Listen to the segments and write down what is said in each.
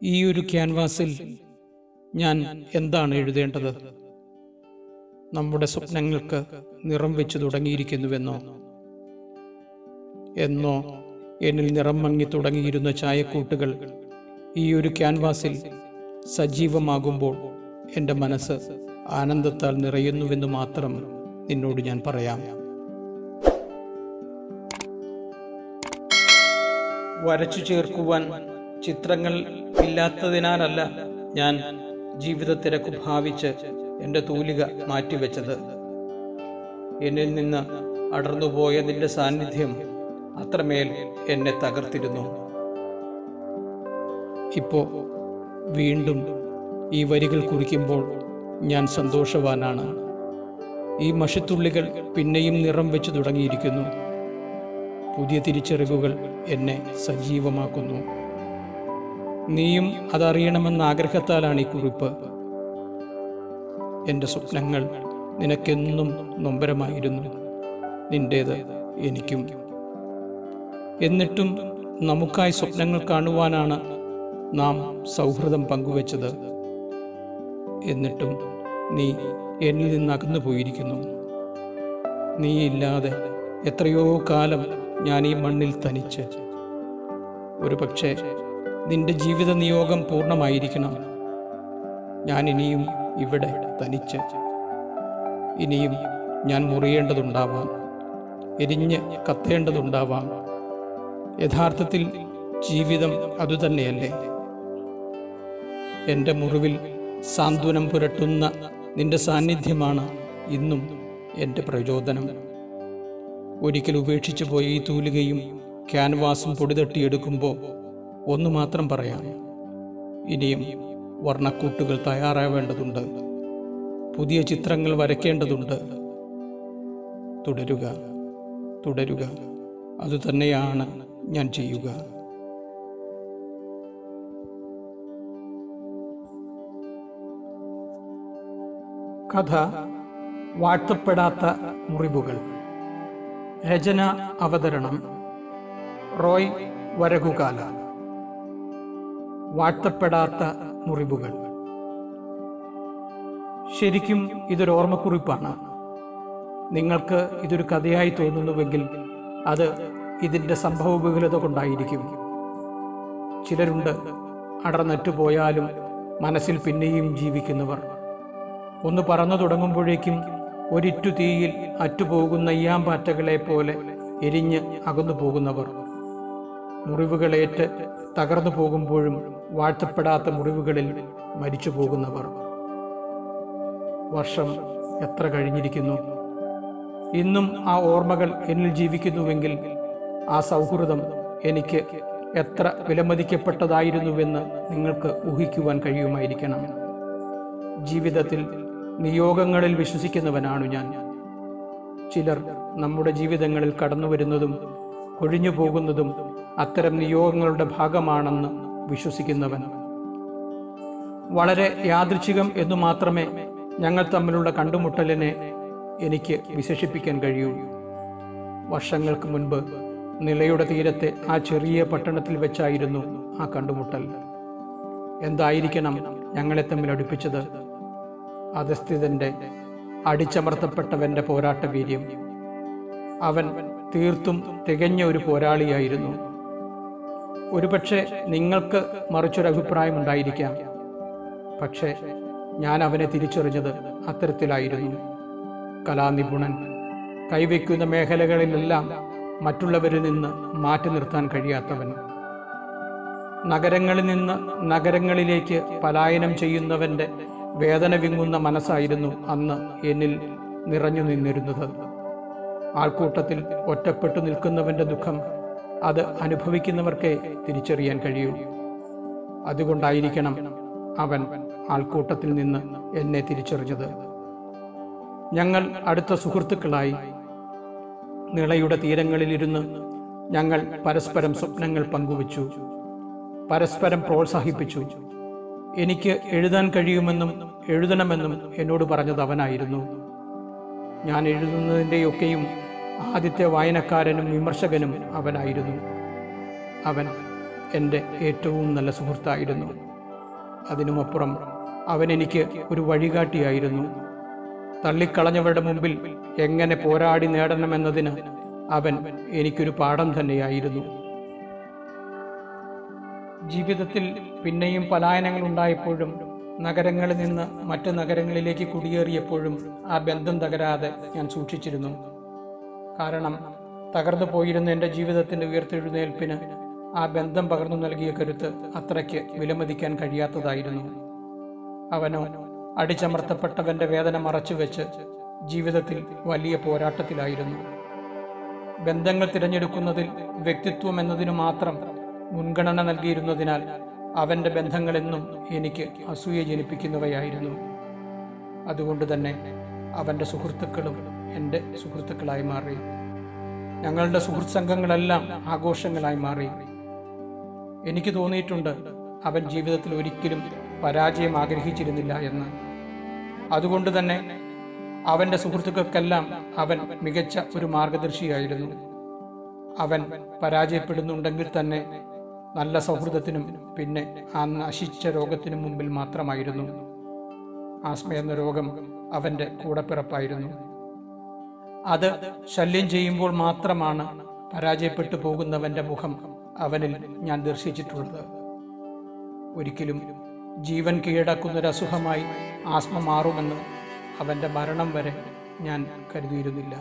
ഈ ഒരു ക്യാൻവാസിൽ ഞാൻ എന്താണ് എഴുതേണ്ടത് നമ്മുടെ സ്വപ്നങ്ങൾക്ക് നിറം വെച്ചു തുടങ്ങിയിരിക്കുന്നുവെന്നോ എന്നോ എന്നിൽ നിറം മങ്ങി തുടങ്ങിയിരുന്ന ചായക്കൂട്ടുകൾ ഈ ഒരു ക്യാൻവാസിൽ സജീവമാകുമ്പോൾ എൻ്റെ മനസ്സ് ആനന്ദത്താൽ നിറയുന്നുവെന്ന് മാത്രം നിന്നോട് ഞാൻ പറയാം വരച്ചു ചേർക്കുവാൻ ചിത്രങ്ങൾ ഇല്ലാത്തതിനാലല്ല ഞാൻ ജീവിതത്തിരക്കു ഭാവിച്ച് എൻ്റെ തൂലിക മാറ്റിവെച്ചത് എന്നിൽ നിന്ന് അടർന്നുപോയ നിന്റെ സാന്നിധ്യം അത്രമേൽ എന്നെ തകർത്തിരുന്നു ഇപ്പോ വീണ്ടും ഈ വരികൾ കുറിക്കുമ്പോൾ ഞാൻ സന്തോഷവാനാണ് ഈ മഷിത്തുള്ളികൾ പിന്നെയും നിറം വെച്ച് തുടങ്ങിയിരിക്കുന്നു പുതിയ തിരിച്ചറിവുകൾ എന്നെ സജീവമാക്കുന്നു നീയും അതറിയണമെന്ന ആഗ്രഹത്താലാണ് ഈ കുറിപ്പ് എൻ്റെ സ്വപ്നങ്ങൾ നിനക്കെന്നും നൊമ്പരമായിരുന്നു നിന്റേത് എനിക്കും എന്നിട്ടും നമുക്കായി സ്വപ്നങ്ങൾ കാണുവാനാണ് നാം സൗഹൃദം പങ്കുവച്ചത് എന്നിട്ടും നീ എന്നിൽ നിന്ന് അകന്നു പോയിരിക്കുന്നു നീയില്ലാതെ എത്രയോ കാലം ഞാൻ ഈ മണ്ണിൽ തനിച്ച് ഒരു പക്ഷേ നിന്റെ ജീവിത നിയോഗം പൂർണ്ണമായിരിക്കണം ഞാൻ ഇനിയും ഇവിടെ തനിച്ച് ഇനിയും ഞാൻ മുറിയേണ്ടതുണ്ടാവാം എരിഞ്ഞ് കത്തേണ്ടതുണ്ടാവാം യഥാർത്ഥത്തിൽ ജീവിതം അതുതന്നെയല്ലേ എൻ്റെ മുറിവിൽ സാന്ത്വനം പുരട്ടുന്ന നിന്റെ സാന്നിധ്യമാണ് ഇന്നും എൻ്റെ പ്രചോദനം ഒരിക്കൽ ഉപേക്ഷിച്ചു പോയ ഈ തൂലികയും ക്യാൻവാസും പൊടിതട്ടിയെടുക്കുമ്പോൾ ഒന്നു മാത്രം പറയാം ഇനിയും വർണ്ണക്കൂട്ടുകൾ തയ്യാറാവേണ്ടതുണ്ട് പുതിയ ചിത്രങ്ങൾ വരയ്ക്കേണ്ടതുണ്ട് തുടരുക തുടരുക അതുതന്നെയാണ് ഞാൻ ചെയ്യുക കഥ വാഴ്ത്തപ്പെടാത്ത മുറിവുകൾ രചന അവതരണം റോയ് വരകുകാല വാഴ്ത്തപ്പെടാത്ത മുറിവുകൾ ശരിക്കും ഇതൊരു ഓർമ്മക്കുറിപ്പാണ് നിങ്ങൾക്ക് ഇതൊരു കഥയായി തോന്നുന്നുവെങ്കിൽ അത് ഇതിൻ്റെ സംഭവബഹുലത കൊണ്ടായിരിക്കും ചിലരുണ്ട് അടർന്നറ്റുപോയാലും മനസ്സിൽ പിന്നെയും ജീവിക്കുന്നവർ ഒന്ന് പറന്നു തുടങ്ങുമ്പോഴേക്കും ഒരിറ്റു തീയിൽ അറ്റുപോകുന്ന ഈയാമ്പാറ്റകളെ പോലെ എരിഞ്ഞ് അകന്നു പോകുന്നവർ മുറിവുകളേറ്റ് തകർന്നു പോകുമ്പോഴും വാഴ്ത്തപ്പെടാത്ത മുറിവുകളിൽ മരിച്ചു പോകുന്നവർ വർഷം എത്ര കഴിഞ്ഞിരിക്കുന്നു ഇന്നും ആ ഓർമ്മകൾ എന്നിൽ ജീവിക്കുന്നുവെങ്കിൽ ആ സൗഹൃദം എനിക്ക് എത്ര വിലമതിക്കപ്പെട്ടതായിരുന്നുവെന്ന് നിങ്ങൾക്ക് ഊഹിക്കുവാൻ കഴിയുമായിരിക്കണം ജീവിതത്തിൽ നിയോഗങ്ങളിൽ വിശ്വസിക്കുന്നവനാണു ഞാൻ ചിലർ നമ്മുടെ ജീവിതങ്ങളിൽ കടന്നു വരുന്നതും കൊഴിഞ്ഞു പോകുന്നതും അത്തരം നിയോഗങ്ങളുടെ ഭാഗമാണെന്ന് വിശ്വസിക്കുന്നവൻ വളരെ യാദൃച്ഛികം എന്നു മാത്രമേ ഞങ്ങൾ തമ്മിലുള്ള കണ്ടുമുട്ടലിനെ എനിക്ക് വിശേഷിപ്പിക്കാൻ കഴിയൂ വർഷങ്ങൾക്ക് മുൻപ് നിലയുടെ തീരത്തെ ആ ചെറിയ പട്ടണത്തിൽ വെച്ചായിരുന്നു ആ കണ്ടുമുട്ടൽ എന്തായിരിക്കണം ഞങ്ങളെ തമ്മിൽ അടുപ്പിച്ചത് അധസ്ഥിതന്റെ അടിച്ചമർത്തപ്പെട്ടവന്റെ പോരാട്ട വീര്യം അവൻ തീർത്തും തികഞ്ഞ ഒരു പോരാളിയായിരുന്നു ഒരുപക്ഷെ നിങ്ങൾക്ക് മറിച്ചൊരു അഭിപ്രായം ഉണ്ടായിരിക്കാം പക്ഷേ ഞാൻ അവനെ തിരിച്ചറിഞ്ഞത് അത്തരത്തിലായിരുന്നു കലാനിപുണൻ കൈവയ്ക്കുന്ന മേഖലകളിലെല്ലാം മറ്റുള്ളവരിൽ നിന്ന് മാറ്റി നിർത്താൻ കഴിയാത്തവൻ നഗരങ്ങളിൽ നിന്ന് നഗരങ്ങളിലേക്ക് പലായനം ചെയ്യുന്നവന്റെ വേദന വിങ്ങുന്ന മനസ്സായിരുന്നു അന്ന് എന്നിൽ നിറഞ്ഞു നിന്നിരുന്നത് ആൾക്കൂട്ടത്തിൽ ഒറ്റപ്പെട്ടു നിൽക്കുന്നവന്റെ ദുഃഖം അത് അനുഭവിക്കുന്നവർക്കേ തിരിച്ചറിയാൻ കഴിയൂ അതുകൊണ്ടായിരിക്കണം അവൻ ആൾക്കൂട്ടത്തിൽ നിന്ന് എന്നെ തിരിച്ചറിഞ്ഞത് ഞങ്ങൾ അടുത്ത സുഹൃത്തുക്കളായി നിളയുടെ തീരങ്ങളിലിരുന്ന് ഞങ്ങൾ പരസ്പരം സ്വപ്നങ്ങൾ പങ്കുവച്ചു പരസ്പരം പ്രോത്സാഹിപ്പിച്ചു എനിക്ക് എഴുതാൻ കഴിയുമെന്നും എഴുതണമെന്നും എന്നോട് പറഞ്ഞത് അവനായിരുന്നു ഞാൻ എഴുതുന്നതിൻ്റെയൊക്കെയും ആദ്യത്തെ വായനക്കാരനും വിമർശകനും അവനായിരുന്നു അവൻ എൻ്റെ ഏറ്റവും നല്ല സുഹൃത്തായിരുന്നു അതിനുമപ്പുറം അവൻ എനിക്ക് ഒരു വഴികാട്ടിയായിരുന്നു തള്ളിക്കളഞ്ഞവരുടെ മുമ്പിൽ എങ്ങനെ പോരാടി നേടണമെന്നതിന് അവൻ എനിക്കൊരു പാഠം തന്നെയായിരുന്നു ജീവിതത്തിൽ പിന്നെയും പലായനങ്ങൾ ഉണ്ടായപ്പോഴും നഗരങ്ങളിൽ നിന്ന് മറ്റ് നഗരങ്ങളിലേക്ക് കുടിയേറിയപ്പോഴും ആ ബന്ധം തകരാതെ ഞാൻ സൂക്ഷിച്ചിരുന്നു കാരണം തകർന്നു പോയിരുന്ന എൻ്റെ ജീവിതത്തിൻ്റെ ഉയർത്തെഴുന്നേൽപ്പിന് ആ ബന്ധം പകർന്നു നൽകിയ കരുത്ത് അത്രയ്ക്ക് വിലമതിക്കാൻ കഴിയാത്തതായിരുന്നു അവനോ അടിച്ചമർത്തപ്പെട്ടവന്റെ വേദന മറച്ചുവെച്ച് ജീവിതത്തിൽ വലിയ പോരാട്ടത്തിലായിരുന്നു ബന്ധങ്ങൾ തിരഞ്ഞെടുക്കുന്നതിൽ വ്യക്തിത്വം എന്നതിനു മാത്രം മുൻഗണന നൽകിയിരുന്നതിനാൽ അവന്റെ ബന്ധങ്ങളെന്നും എനിക്ക് അസൂയ ജനിപ്പിക്കുന്നവയായിരുന്നു അതുകൊണ്ട് തന്നെ അവന്റെ സുഹൃത്തുക്കളും എൻ്റെ സുഹൃത്തുക്കളായി മാറി ഞങ്ങളുടെ സുഹൃത്ത് സംഘങ്ങളെല്ലാം ആഘോഷങ്ങളായി മാറി എനിക്ക് തോന്നിയിട്ടുണ്ട് അവൻ ജീവിതത്തിൽ ഒരിക്കലും പരാജയം ആഗ്രഹിച്ചിരുന്നില്ല എന്ന് അതുകൊണ്ട് തന്നെ അവന്റെ സുഹൃത്തുക്കൾക്കെല്ലാം അവൻ മികച്ച ഒരു മാർഗദർശിയായിരുന്നു അവൻ പരാജയപ്പെടുന്നുണ്ടെങ്കിൽ തന്നെ നല്ല സൗഹൃദത്തിനും പിന്നെ ആ നശിച്ച രോഗത്തിനും മുമ്പിൽ മാത്രമായിരുന്നു ആസ്മ എന്ന രോഗം അവന്റെ കൂടപ്പിറപ്പായിരുന്നു അത് ശല്യം ചെയ്യുമ്പോൾ മാത്രമാണ് പരാജയപ്പെട്ടു പോകുന്നവന്റെ മുഖം അവനിൽ ഞാൻ ദർശിച്ചിട്ടുള്ളത് ഒരിക്കലും ജീവൻ കീഴടക്കുന്നൊരു അസുഖമായി ആസ്മ മാറുമെന്ന് അവന്റെ മരണം വരെ ഞാൻ കരുതിയിരുന്നില്ല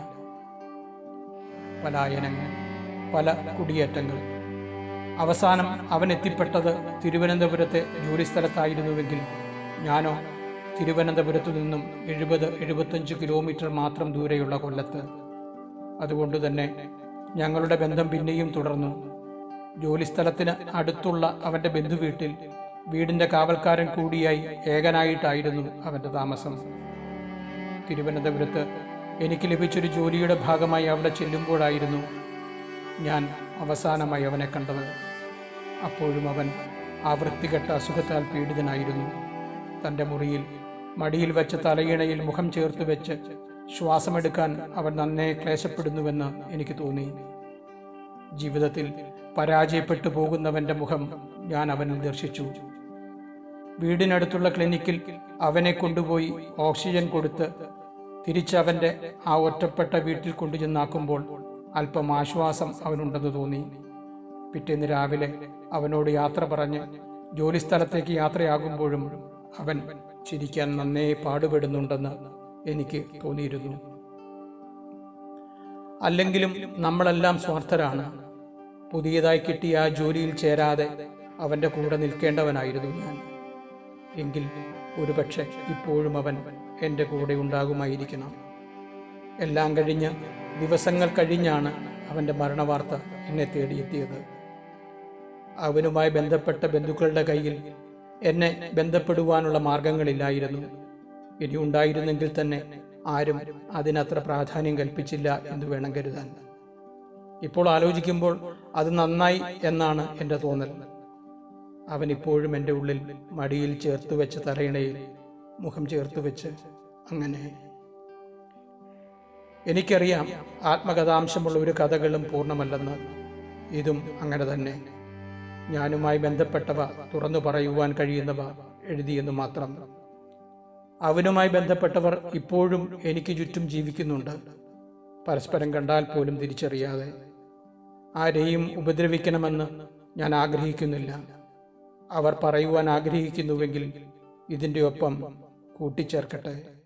പലായനങ്ങൾ പല കുടിയേറ്റങ്ങൾ അവസാനം അവൻ എത്തിപ്പെട്ടത് തിരുവനന്തപുരത്തെ ജോലിസ്ഥലത്തായിരുന്നുവെങ്കിൽ ഞാനോ തിരുവനന്തപുരത്തു നിന്നും എഴുപത് എഴുപത്തഞ്ച് കിലോമീറ്റർ മാത്രം ദൂരെയുള്ള കൊല്ലത്ത് അതുകൊണ്ട് തന്നെ ഞങ്ങളുടെ ബന്ധം പിന്നെയും തുടർന്നു ജോലിസ്ഥലത്തിന് അടുത്തുള്ള അവന്റെ ബന്ധുവീട്ടിൽ വീടിന്റെ കാവൽക്കാരൻ കൂടിയായി ഏകനായിട്ടായിരുന്നു അവന്റെ താമസം തിരുവനന്തപുരത്ത് എനിക്ക് ലഭിച്ചൊരു ജോലിയുടെ ഭാഗമായി അവിടെ ചെല്ലുമ്പോഴായിരുന്നു ഞാൻ അവസാനമായി അവനെ കണ്ടത് അപ്പോഴും അവൻ ആ വൃത്തികെട്ട അസുഖത്താൽ പീഡിതനായിരുന്നു തൻ്റെ മുറിയിൽ മടിയിൽ വെച്ച തലയിണയിൽ മുഖം ചേർത്ത് വെച്ച് ശ്വാസമെടുക്കാൻ അവൻ നന്നേ ക്ലേശപ്പെടുന്നുവെന്ന് എനിക്ക് തോന്നി ജീവിതത്തിൽ പരാജയപ്പെട്ടു പോകുന്നവന്റെ മുഖം ഞാൻ അവനിൽ ദർശിച്ചു വീടിനടുത്തുള്ള ക്ലിനിക്കിൽ അവനെ കൊണ്ടുപോയി ഓക്സിജൻ കൊടുത്ത് തിരിച്ചവന്റെ ആ ഒറ്റപ്പെട്ട വീട്ടിൽ കൊണ്ടുചെന്നാക്കുമ്പോൾ അല്പം ആശ്വാസം അവനുണ്ടെന്ന് തോന്നി പിറ്റേന്ന് രാവിലെ അവനോട് യാത്ര പറഞ്ഞ് ജോലിസ്ഥലത്തേക്ക് യാത്രയാകുമ്പോഴും അവൻ ചിരിക്കാൻ നന്നേ പാടുപെടുന്നുണ്ടെന്ന് എനിക്ക് തോന്നിയിരുന്നു അല്ലെങ്കിലും നമ്മളെല്ലാം സ്വാർത്ഥരാണ് പുതിയതായി കിട്ടിയ ആ ജോലിയിൽ ചേരാതെ അവന്റെ കൂടെ നിൽക്കേണ്ടവനായിരുന്നു ഞാൻ എങ്കിൽ ഒരുപക്ഷെ ഇപ്പോഴും അവൻ എൻ്റെ കൂടെ ഉണ്ടാകുമായിരിക്കണം എല്ലാം കഴിഞ്ഞ് ദിവസങ്ങൾ കഴിഞ്ഞാണ് അവൻ്റെ മരണവാർത്ത എന്നെ തേടിയെത്തിയത് അവനുമായി ബന്ധപ്പെട്ട ബന്ധുക്കളുടെ കയ്യിൽ എന്നെ ബന്ധപ്പെടുവാനുള്ള മാർഗങ്ങളില്ലായിരുന്നു ഇനി ഉണ്ടായിരുന്നെങ്കിൽ തന്നെ ആരും അതിനത്ര പ്രാധാന്യം കൽപ്പിച്ചില്ല എന്ന് വേണം കരുതാൻ ഇപ്പോൾ ആലോചിക്കുമ്പോൾ അത് നന്നായി എന്നാണ് എൻ്റെ തോന്നൽ അവൻ ഇപ്പോഴും എൻ്റെ ഉള്ളിൽ മടിയിൽ ചേർത്ത് വെച്ച തലയിണയിൽ മുഖം ചേർത്ത് വെച്ച് അങ്ങനെ എനിക്കറിയാം ആത്മകഥാംശമുള്ള ഒരു കഥകളും പൂർണ്ണമല്ലെന്ന് ഇതും അങ്ങനെ തന്നെ ഞാനുമായി ബന്ധപ്പെട്ടവ തുറന്നു പറയുവാൻ കഴിയുന്നവ എഴുതിയെന്ന് മാത്രം അവനുമായി ബന്ധപ്പെട്ടവർ ഇപ്പോഴും എനിക്ക് ചുറ്റും ജീവിക്കുന്നുണ്ട് പരസ്പരം കണ്ടാൽ പോലും തിരിച്ചറിയാതെ ആരെയും ഉപദ്രവിക്കണമെന്ന് ഞാൻ ആഗ്രഹിക്കുന്നില്ല അവർ പറയുവാൻ ആഗ്രഹിക്കുന്നുവെങ്കിൽ ഇതിൻ്റെ ഒപ്പം കൂട്ടിച്ചേർക്കട്ടെ